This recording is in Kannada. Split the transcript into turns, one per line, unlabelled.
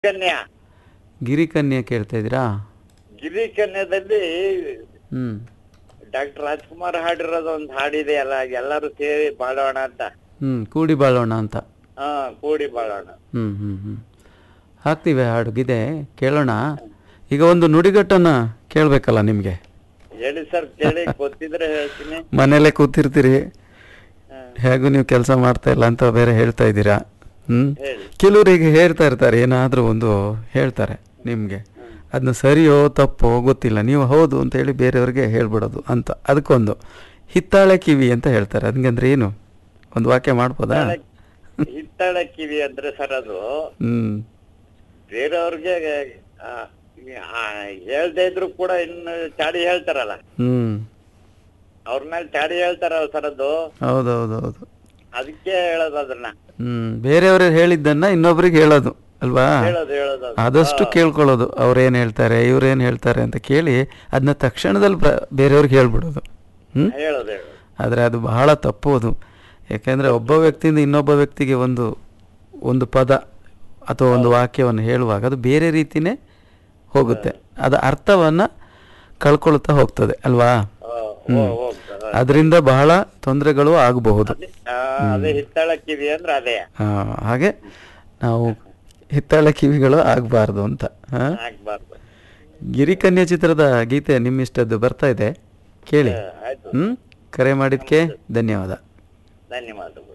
ಕನ್ಯಾ
ಗಿರಿಕನ್ಯೆ ಕೇಳ್ತಾ ಇದ್ದೀರಾ
ಗಿರಿ ಕನ್ಯಾದಲ್ಲಿ
ಹ್ಞೂ
ಡಾಕ್ಟರ್ ರಾಜ್ಕುಮಾರ್ ಹಾಡಿರೋದು ಒಂದು ಹಾಡಿದೆಯಲ್ಲ ಎಲ್ಲರೂ ಸೇರಿ ಬಾಳೋಣ ಅಂತ
ಹ್ಞೂ ಕೂಡಿ ಬಾಳೋಣ ಅಂತ
ಹಾ ಕೂಡಿ ಬಾಳೋಣ
ಹ್ಞೂ ಹ್ಞೂ ಹ್ಞೂ ಹಾಕ್ತೀವಿ ಹಾಡುಗಿದೆ ಕೇಳೋಣ ಈಗ ಒಂದು ನುಡಿಗಟ್ಟನ್ನು ಕೇಳಬೇಕಲ್ಲ ನಿಮಗೆ
ಹೇಳಿ ಸರ್ ಕೇಳಿ ಗೊತ್ತಿದ್ರೆ ಹೇಳ್ತೀನಿ
ಮನೇಲೆ ಕೂತಿರ್ತೀರಿ
ಹಾ,
ಹೇಗೂ ನೀವು ಕೆಲಸ ಮಾಡ್ತಾ ಇಲ್ಲ ಅಂತ ಬೇರೆ ಹೇಳ್ತಾ ಇದ್ದೀರಾ ಹ್ಞೂ
ಹೇಳಿ
ಕೆಲವರಿಗೆ ಹೇಳ್ತಾ ಇರ್ತಾರೆ ಏನಾದರೂ ಒಂದು ಹೇಳ್ತಾರೆ ನಿಮಗೆ ಅದನ್ನ ಸರಿಯೋ ತಪ್ಪೋ ಗೊತ್ತಿಲ್ಲ ನೀವು ಹೌದು ಅಂತ ಹೇಳಿ ಬೇರೆಯವ್ರಿಗೆ ಹೇಳ್ಬಿಡೋದು ಅಂತ ಅದಕ್ಕೊಂದು ಹಿತ್ತಾಳೆ ಕಿವಿ ಅಂತ ಹೇಳ್ತಾರೆ ಅದಕ್ಕಂದ್ರೆ ಏನು ಒಂದು ವಾಕ್ಯ ಮಾಡ್ಬೋದಾ
ಹಿತ್ತಾಳ ಕಿವಿ ಅಂದ್ರೆ ಸರ್ ಅದು
ಹ್ಮ್
ಬೇರೆಯವ್ರಿಗೆ ಆ, ಆ, ಹೇಳ್ದೇ ಇದ್ರು ಕೂಡ ಇನ್ನು ಚಾಡಿ ಹೇಳ್ತಾರಲ್ಲ
ಹ್ಮ್
ಅವ್ರ ಮೇಲೆ ಚಾಡಿ ಹೇಳ್ತಾರ ಸರ್ ಅದು
ಹೌದೌದೌದು
ಅದಕ್ಕೆ ಹೇಳೋದು ಅದನ್ನ
ಹ್ಮ್ ಬೇರೆಯವರು ಹೇಳಿದ್ದನ್ನ ಇನ್ನೊಬ್ರಿಗೆ ಹೇಳೋದು ಅಲ್ವಾ
ಹೇಳೋದು ಹೇಳೋದು ಅದು.
ಆದಷ್ಟು ಕೇಳ್ಕೊಳ್ಳೋದು ಅವ್ರೇನು ಹೇಳ್ತಾರೆ ಇವ್ರೇನು ಹೇಳ್ತಾರೆ ಅಂತ ಕೇಳಿ ಅದನ್ನ ತಕ್ಷಣದಲ್ಲಿ ಪ್ರ ಬೇರೆಯವ್ರಿಗೆ ಹೇಳ್ಬಿಡೋದು ಹ್ಮ್
ಹೇಳೋದು ಹೇಳೋದು
ಆದರೆ ಅದು ಬಹಳ ತಪ್ಪು ಅದು ಯಾಕೆಂದರೆ ಒಬ್ಬ ವ್ಯಕ್ತಿಯಿಂದ ಇನ್ನೊಬ್ಬ ವ್ಯಕ್ತಿಗೆ ಒಂದು ಒಂದು ಪದ ಅಥವಾ ಒಂದು ವಾಕ್ಯವನ್ನು ಹೇಳುವಾಗ ಅದು ಬೇರೆ ರೀತಿನೇ ಹೋಗುತ್ತೆ ಅದು ಅರ್ಥವನ್ನು ಕಳ್ಕೊಳ್ತಾ ಹೋಗ್ತದೆ ಅಲ್ವಾ
ಆ, ಹೋ- ಹೋಗ್ತದೆ.
ಅದರಿಂದ ಬಹಳ ತೊಂದರೆಗಳು ಆಗಬಹುದು
ಆ, ಅದೇ ಹಿತ್ತಾಳ ಕಿವಿ ಅಂದ್ರೆ ಅದೇ
ಆ, ಹಾಗೆ ನಾವು ಹಿತ್ತಾಳೆ ಕಿವಿಗಳು ಆಗಬಾರ್ದು ಅಂತ ಆ?
ಆಗ್ಬಾರ್ದು
ಗಿರಿಕನ್ಯಾ ಚಿತ್ರದ ಗೀತೆ ನಿಮ್ಮಿಷ್ಟದ್ದು ಬರ್ತಾ ಇದೆ ಕೇಳಿ
ಆಯ್ತು
ಹ್ಞೂ ಕರೆ ಮಾಡಿದ್ಕೆ ಧನ್ಯವಾದ
ಧನ್ಯವಾದಗಳು